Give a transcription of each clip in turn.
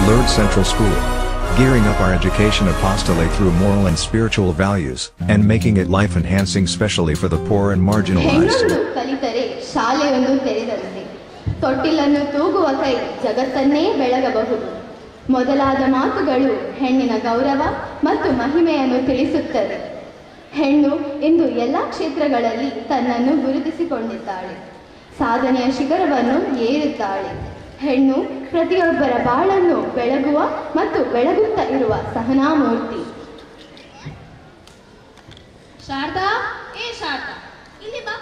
Lourdes Central School. Gearing up our education apostolate through moral and spiritual values, and making it life enhancing, especially for the poor and marginalized. ಹೆಣ್ಣೊಂದು ಕಲಿತರೆ ಶಾಲೆಯೊಂದು ತೆರೆದಂತೆ ತೊಟ್ಟಿಲನ್ನು ತೂಗುವ ಕೈ ಜಗತ್ತನ್ನೇ ಬೆಳಗಬಹುದು ಮೊದಲಾದ ಮಾತುಗಳು ಹೆಣ್ಣಿನ ಗೌರವ ಮತ್ತು ಮಹಿಮೆಯನ್ನು ತಿಳಿಸುತ್ತದೆ ಹೆಣ್ಣು ಇಂದು ಎಲ್ಲ ಕ್ಷೇತ್ರಗಳಲ್ಲಿ ತನ್ನನ್ನು ಗುರುತಿಸಿಕೊಂಡಿದ್ದಾಳೆ ಸಾಧನೆಯ ಶಿಖರವನ್ನು ಏರುತ್ತಾಳೆ ಹೆಣ್ಣು ಪ್ರತಿಯೊಬ್ಬರ ಬಾಳನ್ನು ಬೆಳಗುವ ಮತ್ತು ಬೆಳಗುತ್ತಾ ಇರುವ ಸಹನಾಮೂರ್ತಿ ಶಾರದಾ ಏ ಶಾರದಾ ಇಲ್ಲಿ ಬಾ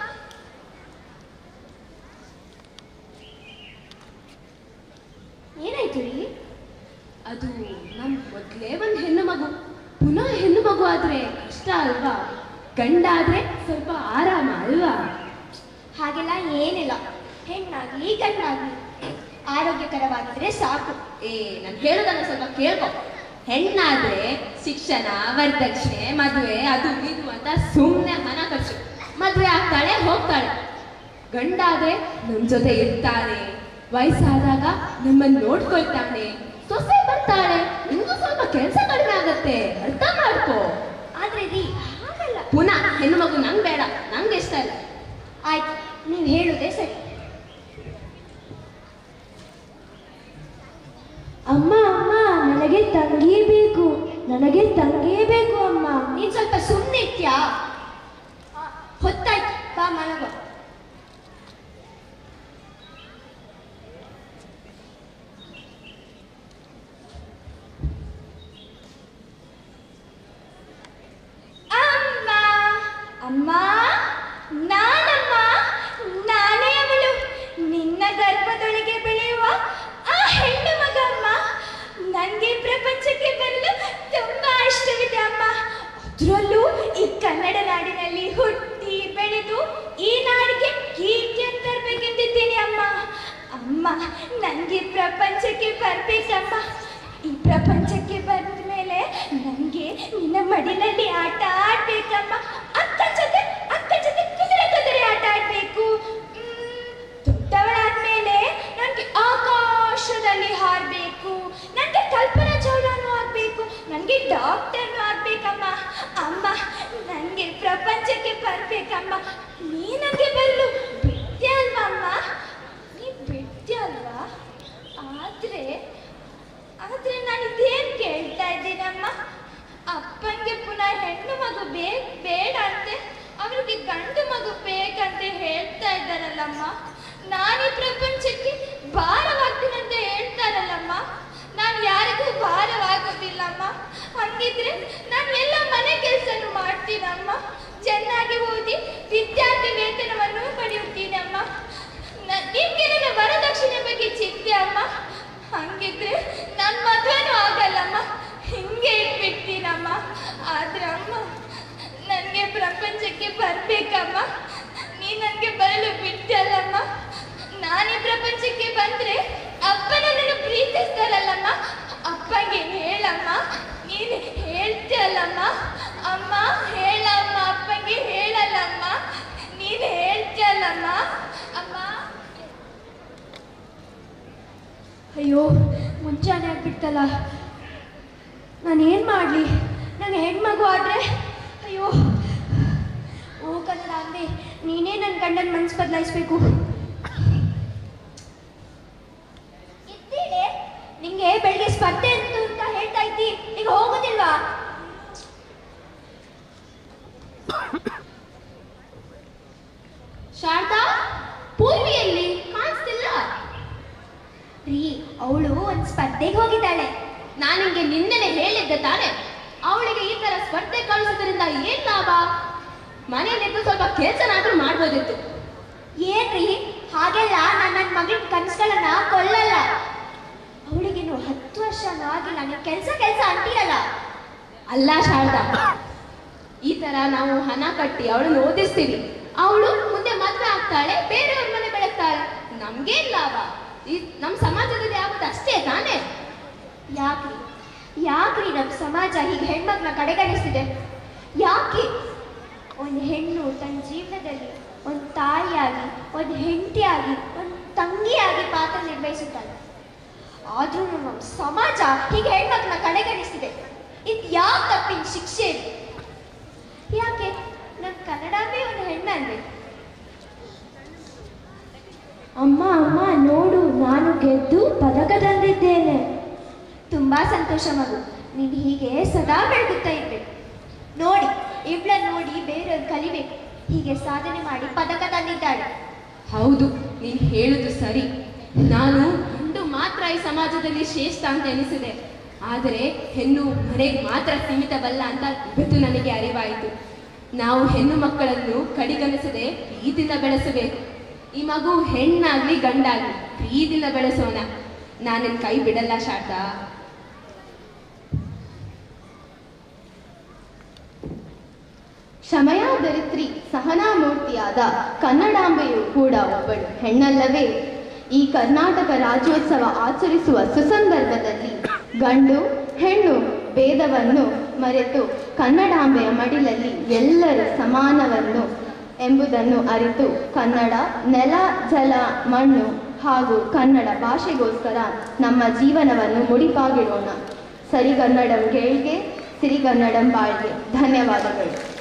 ಏನಾಯ್ತು ರೀ ಅದು ನಮ್ ಮೊದ್ಲೇ ಒಂದ್ ಹೆಣ್ಣು ಮಗು ಪುನಃ ಹೆಣ್ಣು ಮಗು ಆದ್ರೆ ಕಷ್ಟ ಅಲ್ವಾ ಗಂಡ ಆದ್ರೆ ಸ್ವಲ್ಪ ಆರಾಮ ಅಲ್ವಾ ಹಾಗೆಲ್ಲ ಏನಿಲ್ಲ ಹೆಣ್ಣಾಗ್ಲಿ ಗಂಡಾಗ್ಲಿ ಆರೋಗ್ಯಕರವಾಗಿದ್ರೆ ಸಾಕು ಏ ನಾನು ಹೇಳೋದನ್ನ ಸ್ವಲ್ಪ ಕೇಳ್ಕೊ ಹೆಣ್ಣಾದ್ರೆ ಶಿಕ್ಷಣ ವರದಕ್ಷಿಣೆ ಮದುವೆ ಅದು ಇದು ಅಂತ ಸುಮ್ಮನೆ ಹಣ ಖರ್ಚು ಮದುವೆ ಆಗ್ತಾಳೆ ಹೋಗ್ತಾಳೆ ಗಂಡಾದ್ರೆ ನಮ್ ಜೊತೆ ಇರ್ತಾನೆ ವಯಸ್ಸಾದಾಗ ನಮ್ಮನ್ನ ನೋಡ್ಕೊಳ್ತಾನೆ ಸೊಸೆ ಬರ್ತಾಳೆ ಇನ್ನೂ ಸ್ವಲ್ಪ ಕೆಲಸ ಕಡಿಮೆ ಆಗತ್ತೆ ಅರ್ಥ ಮಾಡ್ಕೋ ಆದ್ರೆ ರೀ ಹಾಗಲ್ಲ ಪುನಃ ಹೆಣ್ಣು ಮಗು ನಂಗೆ ಬೇಡ ನಂಗೆ ಇಷ್ಟ ಇಲ್ಲ ಆಯ್ತು ನೀವು ಹೇಳುದೇ ಸರಿ ಅಮ್ಮ ಅಮ್ಮ ನನಗೆ ತಂಗಿ ಬೇಕು ನನಗೆ ತಂಗಿಯೇ ಬೇಕು ಅಮ್ಮ ನೀನ್ ಸ್ವಲ್ಪ ಸುಮ್ಮನೆ ಇರ್ತೀಯಾ ಆ, ಹೊತ್ತಾಯ್ತು ಬಾ ಮಲಗೋ ಅಮ್ಮ ಅಮ್ಮ ನಾನಮ್ಮ ನಾನೇ ಅವಳು ನಿನ್ನ ಗರ್ಭದೊಳಗೆ ಬೆಳೆಯುವ ಆ ಹೆಣ್ಣು ಮಗ ಅಮ್ಮ ನನಗೆ ಪ್ರಪಂಚಕ್ಕೆ ಬರಲು ತುಂಬಾ ಇಷ್ಟವಿದೆ ಅಮ್ಮ ಅದರಲ್ಲೂ ಈ ಕನ್ನಡ ನಾಡಿನಲ್ಲಿ ಹುಟ್ಟಿ ಬೆಳೆದು ಈ ನಾಡಿಗೆ ಕೀರ್ತಿಯನ್ನು ತರಬೇಕೆಂದಿದ್ದೇನೆ ಅಮ್ಮ ಅಮ್ಮ ನನಗೆ ಪ್ರಪಂಚಕ್ಕೆ ಬರ್ಬೇಕಮ್ಮ ಈ ಪ್ರಪಂಚಕ್ಕೆ ಬಂದ ಮೇಲೆ ನನಗೆ ನಿನ್ನ ಮಡಿಲಲ್ಲಿ ಆಟ ಆಡ್ಬೇಕಮ್ಮ ಅಕ್ಕ ಜೊತೆ ಅಕ್ಕ ಜೊತೆ ಕುದುರೆ ಕುದುರೆ ಆಟ ಆಡ್ಬೇಕು ಮ್, ದೊಡ್ಡವಳಾದ್ಮೇಲೆ ನನಗೆ ಆಕಾಶದಲ್ಲಿ ಹಾರಬೇಕು ನನಗೆ ಕಲ್ಪನಾ ಚೌಡಾನು ಆಗ್ಬೇಕು ನನಗೆ ಡಾಕ್ಟರ್ನು ಆಗ್ಬೇಕಮ್ಮ ಅಮ್ಮ ನನಗೆ ಪ್ರಪಂಚಕ್ಕೆ ಬರ್ಬೇಕಮ್ಮ ನೀ ನನಗೆ ಬರಲು ಬಿಡ್ತೀಯ ಅಲ್ವಾ ಅಮ್ಮ ನೀ ಬಿಡ್ತೀಯ ಅಲ್ವಾ ಆದ್ರೆ ಆದ್ರೆ ನಾನು ಇದೇನ್ ಕೇಳ್ತಾ ಇದ್ದೀನಮ್ಮ ಅಪ್ಪಂಗೆ ಪುನಃ ಹೆಣ್ಣು ಮಗು ಬೇಕ್ ಬೇಡ ಅಂತೆ ಅವ್ರಿಗೆ ಗಂಡು ಮಗು ಬೇಕಂತ ಹೇಳ್ತಾ ಇದ್ದಾರಲ್ಲಮ್ಮ ನಾನು ಈ ಪ್ರಪಂಚಕ್ಕೆ ಭಾರವಾಗ್ತೀನಂತ ಹೇಳ್ತಾರಲ್ಲಮ್ಮ ನಾನು ಯಾರಿಗೂ ಭಾರವಾಗೋದಿಲ್ಲಮ್ಮ ಹಂಗಿದ್ರೆ ನಾನು ಎಲ್ಲ ಮನೆ ಕೆಲಸನೂ ಮಾಡ್ತೀನಮ್ಮ ಚೆನ್ನಾಗಿ ಓದಿ ವಿದ್ಯಾರ್ಥಿ ವೇತನವನ್ನು ಪಡೆಯುತ್ತೀನಮ್ಮ ನ- ನಿಮ್ಗೆ ನನ್ನ ವರದಕ್ಷಿಣೆ ಬಗ್ಗೆ ಚಿಂತೆ ಅಮ್ಮ ಹಂಗಿದ್ರೆ ನನ್ನ ಮದುವೆನೂ ಆಗಲ್ಲಮ್ಮ ಹಿಂಗೆ ಇಟ್ಬಿಡ್ತೀನಮ್ಮ ಆದ್ರೆ ಅಮ್ಮ ನನಗೆ ಪ್ರಪಂಚಕ್ಕೆ ಬರ್ಬೇಕಮ್ಮ ನೀ ನನಗೆ ಬರಲು ಬಿಟ್ಟಲ್ಲಮ್ಮ ನಾನು ಈ ಪ್ರಪಂಚಕ್ಕೆ ಬಂದ್ರೆ ಅಪ್ಪ ನನ್ನನ್ನು ಪ್ರೀತಿಸ್ತಾರಲ್ಲಮ್ಮ ಅಪ್ಪಗೆ ಹೇಳಮ್ಮ ನೀನು ಹೇಳ್ತೀಯಲ್ಲಮ್ಮ ಅಮ್ಮ ಹೇಳಮ್ಮ ಅಪ್ಪಗೆ ಹೇಳಲ್ಲಮ್ಮ ನೀನು ಹೇಳ್ತೀಯಲ್ಲಮ್ಮ ಅಮ್ಮ ಅಯ್ಯೋ ಮುಂಚಾನೆ ಆಗ್ಬಿಡ್ತಲ್ಲ ನಾನು ಏನು ಮಾಡಲಿ ನನಗೆ ಹೆಣ್ಮಗು ಆದರೆ ಅಯ್ಯೋ ಓ ಕನ್ನಡ ಅಂದೆ ನೀನೇ ನನ್ನ ಗಂಡನ ಮನ್ಸು ಬದಲಾಯಿಸ್ಬೇಕು ಇದ್ದೀಳೆ ನಿಂಗೆ ಬೆಳಿಗ್ಗೆ ಸ್ಪರ್ಧೆ ಅಂತ ಅಂತ ಹೇಳ್ತಾ ಇದ್ದಿ ಈಗ ಹೋಗೋದಿಲ್ವಾ ಶಾರದಾ ಪೂರ್ವಿಯಲ್ಲಿ ಕಾಣಿಸ್ತಿಲ್ಲ ರೀ ಅವಳು ಒಂದು ಸ್ಪರ್ಧೆಗೆ ಹೋಗಿದ್ದಾಳೆ ನಾನು ನಿಂಗೆ ನಿನ್ನೆನೆ ಹೇಳಿದ್ದೆ ತಾನೆ ಅವಳಿಗೆ ಈ ತರ ಸ್ಪರ್ಧೆ ಕಳಿಸೋದ್ರಿಂದ ಏನ್ ಲಾಭ ಮನೆಯಲ್ಲಿದ್ದು ಸ್ವಲ್ಪ ಕೆಲಸನಾದ್ರೂ ಮಾಡ್ಬೋದಿತ್ತು ಏನ್ರಿ ಹಾಗೆಲ್ಲ ನಾನು ನನ್ನ ಮಗಳ ಕನಸುಗಳನ್ನ ಕೊಲ್ಲಲ್ಲ ಅವಳಿಗೇನು ಹತ್ತು ವರ್ಷನೂ ಆಗಿಲ್ಲ ನೀವು ಕೆಲಸ ಕೆಲಸ ಅಂತೀರಲ್ಲ ಅಲ್ಲ ಶಾರದಾ ಈ ತರ ನಾವು ಹಣ ಕಟ್ಟಿ ಅವಳನ್ನು ಓದಿಸ್ತೀವಿ ಅವಳು ಮುಂದೆ ಮದ್ವೆ ಆಗ್ತಾಳೆ ಬೇರೆಯವ್ರ ಮನೆ ಬೆಳಗ್ತಾಳೆ ನಮ್ಗೇನ್ ಲಾಭ ಈ ನಮ್ ಸಮಾಜದಲ್ಲಿ ಆಗೋದು ಅಷ್ಟೇ ತಾನೇ ಯಾಕ್ರಿ ಯಾಕ್ರಿ ನಮ್ಮ ಸಮಾಜ ಹೀಗೆ ಹೆಣ್ಮಕ್ಳನ್ನ ಕಡೆಗಣಿಸ್ತಿದೆ ಯಾಕೆ ಒಂದು ಹೆಣ್ಣು ತನ್ನ ಜೀವನದಲ್ಲಿ ಒಂದು ತಾಯಿಯಾಗಿ ಒಂದು ಹೆಂಡತಿಯಾಗಿ ಒಂದು ತಂಗಿಯಾಗಿ ಪಾತ್ರ ನಿರ್ವಹಿಸುತ್ತಾಳೆ ಆದ್ರೂ ನಮ್ಮ ಸಮಾಜ ಹೀಗೆ ಹೆಣ್ಮಕ್ಳನ್ನ ಕಡೆಗಣಿಸ್ತಿದೆ ಇದು ಯಾವ ತಪ್ಪಿನ ಶಿಕ್ಷೆ ಇದು? ಯಾಕೆ ನನ್ನ ಕನ್ನಡವೇ ಒಂದು ಹೆಣ್ಣಲ್ವೇ ಅಮ್ಮ ಅಮ್ಮ ನೋಡು ನಾನು ಗೆದ್ದು ಪದಕ ತಂದಿದ್ದೇನೆ ತುಂಬಾ ಸಂತೋಷ ಮಗು ನೀನು ಹೀಗೆ ಸದಾ ಬೆಳಗುತ್ತಾ ಇರ್ಬೇಕು ನೋಡಿ ಇವಳ ನೋಡಿ ಬೇರೆಯವ್ರು ಕಲಿಬೇಕು ಹೀಗೆ ಸಾಧನೆ ಮಾಡಿ ಪದಕ ತಂದಿದ್ದಾಳೆ ಹೌದು ನೀನ್ ಹೇಳುದು ಸರಿ ನಾನು ಗಂಡು ಮಾತ್ರ ಈ ಸಮಾಜದಲ್ಲಿ ಶ್ರೇಷ್ಠ ಅಂತ ಎನಿಸಿದೆ ಆದರೆ ಹೆಣ್ಣು ಮನೆಗೆ ಮಾತ್ರ ಸೀಮಿತವಲ್ಲ ಅಂತ ಇವತ್ತು ನನಗೆ ಅರಿವಾಯಿತು ನಾವು ಹೆಣ್ಣು ಮಕ್ಕಳನ್ನು ಕಡಿಗಣಿಸದೆ ಪ್ರೀತಿಯಿಂದ ಬೆಳೆಸಬೇಕು ಈ ಮಗು ಹೆಣ್ಣಾಗ್ಲಿ ಗಂಡಾಗ್ಲಿ ಪ್ರೀತಿಯಿಂದ ಬೆಳೆಸೋಣ ನಾನಿನ್ ಕೈ ಬಿಡಲ್ಲ ಶಾರದಾ ಕ್ಷಮಯಾಧರಿತ್ರಿ ಸಹನಾಮೂರ್ತಿಯಾದ ಕನ್ನಡಾಂಬೆಯು ಕೂಡ ಒಬ್ಬಳು ಹೆಣ್ಣಲ್ಲವೇ ಈ ಕರ್ನಾಟಕ ರಾಜ್ಯೋತ್ಸವ ಆಚರಿಸುವ ಸುಸಂದರ್ಭದಲ್ಲಿ ಗಂಡು ಹೆಣ್ಣು ಭೇದವನ್ನು ಮರೆತು ಕನ್ನಡಾಂಬೆಯ ಮಡಿಲಲ್ಲಿ ಎಲ್ಲರೂ ಸಮಾನವನ್ನು ಎಂಬುದನ್ನು ಅರಿತು ಕನ್ನಡ ನೆಲ ಜಲ ಮಣ್ಣು ಹಾಗೂ ಕನ್ನಡ ಭಾಷೆಗೋಸ್ಕರ ನಮ್ಮ ಜೀವನವನ್ನು ಮುಡಿಪಾಗಿಡೋಣ ಸರಿಗನ್ನಡಂ ಗೇಳ್ಗೆ ಸಿರಿಗನ್ನಡಂ ಬಾಳ್ಗೆ ಧನ್ಯವಾದಗಳು